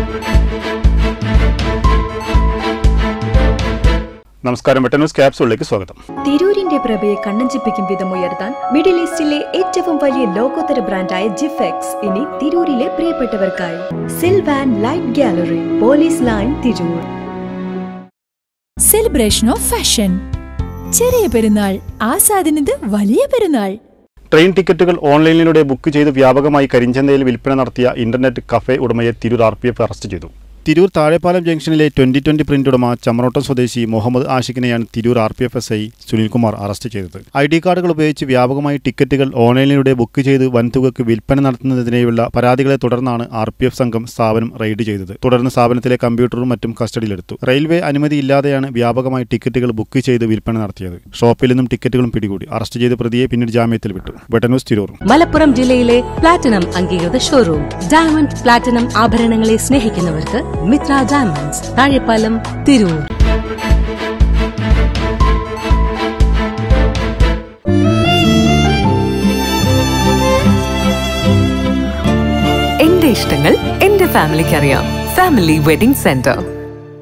നമസ്കാരം വെട്ട ന്യൂസ് ക്യാപ്സൂളിലേക്ക് സ്വാഗതം തിരൂരിന്റെ പ്രഭയെ കണ്ണഞ്ചിപ്പിക്കും വിധം ഉയർത്താൻ മിഡിൽ ഈസ്റ്റിലെ ഏറ്റവും വലിയ ലോകോത്തര ബ്രാൻഡായ ജിഫെക്സ് ഇനി തിരൂരിലെ പ്രിയപ്പെട്ടവർക്കായി Silvan light gallery police line Tirur celebration of fashion Cheriya Perunnal ആസാദിനത് വലിയ പെരുന്നാൾ ട്രെയിൻ ടിക്കറ്റുകൾ ഓൺലൈനിലൂടെ ബുക്ക് ചെയ്ത് വ്യാപകമായി കരിഞ്ചന്തയിൽ വിൽപ്പന നടത്തിയ ഇന്റർനെറ്റ് കഫേ ഉടമയെ Tirur R P F arrest ചെയ്തു തിരൂർ താഴെപ്പാലം ജംഗ്ഷനിലെ ട്വന്റി ട്വന്റി പ്രിന്റ് ഉടമ ചമ്രോട്ടം സ്വദേശി മുഹമ്മദ് ആഷിഖിനെയാണ് Tirur R P F S I Sunilkumar arrest ചെയ്തത് ഐ ഡി കാർഡുകൾ ഉപയോഗിച്ച് വ്യാപകമായി ടിക്കറ്റുകൾ ഓൺലൈനിലൂടെ ബുക്ക് ചെയ്ത് വൻതുകക്ക് വിൽപ്പന നടത്തുന്നതിനെതിരെയുള്ള പരാതികളെ തുടർന്നാണ് ആർ പി എഫ് സംഘം സ്ഥാപനം റെയ്ഡ് ചെയ്തത് തുടർന്ന് സ്ഥാപനത്തിലെ കമ്പ്യൂട്ടറും മറ്റും കസ്റ്റഡിയിലെടുത്തു റെയിൽവേ അനുമതിയില്ലാതെയാണ് വ്യാപകമായി ടിക്കറ്റുകൾ ബുക്ക് ചെയ്ത് വിൽപ്പന നടത്തിയത് ഷോപ്പിൽ നിന്നും ടിക്കറ്റുകളും പിടികൂടി അറസ്റ്റ് ചെയ്ത പ്രതിയെ പിന്നീട് ജാമ്യത്തിൽ വിട്ടു വെട്ടന്യൂസ് തിരൂർ മലപ്പുറം ജില്ലയിലെ പ്ലാറ്റിനം അംഗീകൃത ഷോറൂം ഡയമണ്ട് പ്ലാറ്റിനം ആഭരണങ്ങളെ സ്നേഹിക്കുന്നവർക്ക് മിത്ര ഡയമണ്ട്സ് താഴെപ്പാലം തിരൂർ എന്റെ ഇഷ്ടങ്ങൾ എന്റെ ഫാമിലിക്ക് അറിയാം ഫാമിലി വെഡിംഗ് സെന്റർ